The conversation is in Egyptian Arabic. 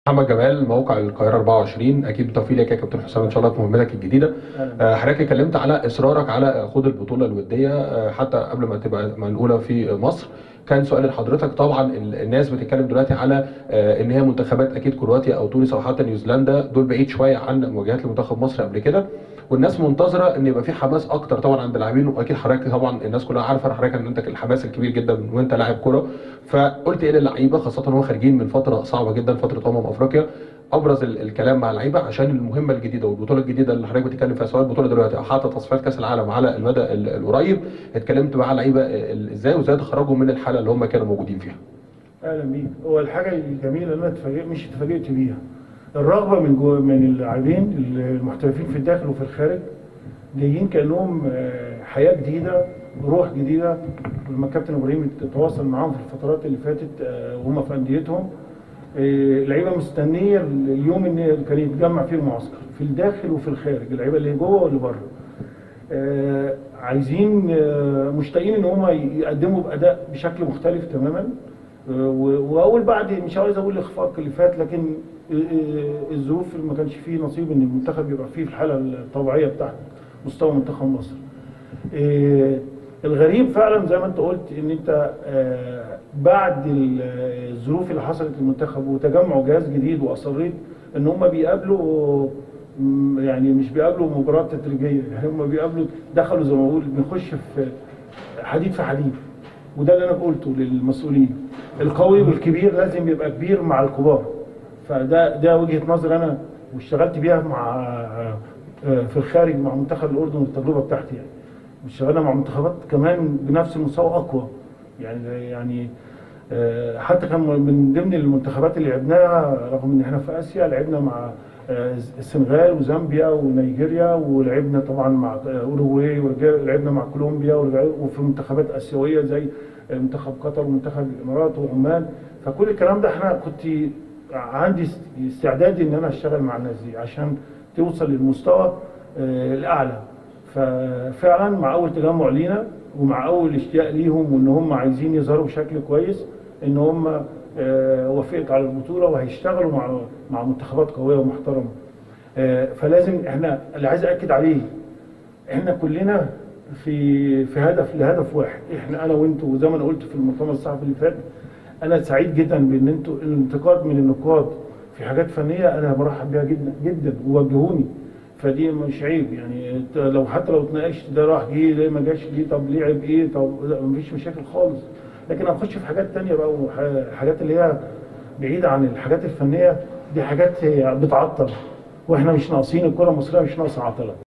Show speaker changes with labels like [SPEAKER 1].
[SPEAKER 1] محمد جمال موقع القاهره 24 اكيد بالتوفيق لك يا كابتن حسام ان شاء الله في مهمتك الجديده آه، حضرتك اتكلمت على اصرارك على خوض البطوله الوديه آه، حتى قبل ما تبقى منقوله في مصر كان سؤال لحضرتك طبعا ال- الناس بتتكلم دلوقتي على آه، ان هي منتخبات اكيد كرواتيا او تونس او حتى نيوزيلندا دول بعيد شويه عن مواجهات لمنتخب مصر قبل كده والناس منتظره ان يبقى في حماس اكتر طبعا عند اللاعبين واكيد حضرتك طبعا الناس كلها عارفه حضرتك ان انت الحماس الكبير جدا من وانت لاعب كره فقلت ايه للعيبه خاصه هم خارجين من فتره صعبه جدا فتره امم افريقيا ابرز ال- الكلام مع اللعيبه عشان المهمه الجديده والبطوله الجديده اللي حضرتك بتتكلم فيها سواء البطوله دلوقتي او حتى تصفيات كاس العالم على المدى ال- القريب اتكلمت مع اللعيبه ال- ازاي وازاي تخرجهم من الحاله اللي هم كانوا موجودين فيها
[SPEAKER 2] اهلا بيك هو الحاجه الجميله اللي انا اتفاجئت مش اتفاجئت بيها الرغبه من جو من اللاعبين المحترفين في الداخل وفي الخارج جايين كانهم آه، حياه جديده روح جديده لما الكابتن ابراهيم تواصل معاهم في الفترات اللي فاتت آه، وهم في انديتهم آه، اللعيبه مستنيه اليوم ان كان يتجمع فيه المعسكر في الداخل وفي الخارج اللعيبه اللي جوه واللي بره آه، عايزين آه، مشتاقين ان هم يقدموا باداء بشكل مختلف تماما آه، و- واول بعد مش عايز اقول الاخفاق اللي فات لكن آه، آه، الظروف اللي ما كانش فيه نصيب ان المنتخب يبقى فيه في الحاله الطبيعيه بتاعت مستوى منتخب مصر. آه، الغريب فعلا زي ما انت قلت ان انت آه، بعد ال- آه، الظروف اللي حصلت للمنتخب وتجمع جهاز جديد واصريت ان هم بيقابلوا م- يعني مش بيقابلوا مباراه تدريجيه يعني هم بيقابلوا دخلوا زي ما بقول بنخش في حديد في حديد وده اللي انا قلته للمسؤولين القوي والكبير لازم يبقى كبير مع الكبار فده ده وجهه نظر انا واشتغلت بيها مع آه، في الخارج مع منتخب الاردن والتجربه بتاعتي يعني واشتغلنا مع منتخبات كمان بنفس المستوى اقوى يعني يعني آه، حتى كان من ضمن المنتخبات اللي لعبناها رغم ان احنا في اسيا لعبنا مع آه، السنغال وزامبيا ونيجيريا ولعبنا طبعا مع آه، اوروغواي ولعبنا مع كولومبيا ورجع- وفي منتخبات اسيويه زي منتخب قطر ومنتخب الامارات وعمان فكل الكلام ده احنا كنت عندي است- استعداد ان انا اشتغل مع الناس دي عشان توصل للمستوى آه، الاعلى ففعلا مع اول تجمع لينا ومع اول اشتياق ليهم وان هم عايزين يظهروا بشكل كويس ان هم آه، وافقت على البطوله وهيشتغلوا مع مع منتخبات قويه ومحترمه آه، فلازم احنا اللي عايز اكد عليه احنا كلنا في في هدف لهدف واحد احنا انا وانتوا وزي ما انا قلت في المؤتمر الصحفي اللي فات انا سعيد جدا بان انتوا الانتقاد من النقاد في حاجات فنيه انا برحب بيها جدا جدا ووجهوني فدي مش عيب يعني إنت لو حتى لو اتناقشت ده راح جه ليه ما جاش ليه طب ليه عيب ايه طب لا مفيش مشاكل خالص لكن هنخش في حاجات تانية بقى وحاجات اللي هي بعيدة عن الحاجات الفنية دي حاجات هي بتعطل واحنا مش ناقصين الكرة المصرية مش ناقصة عطلة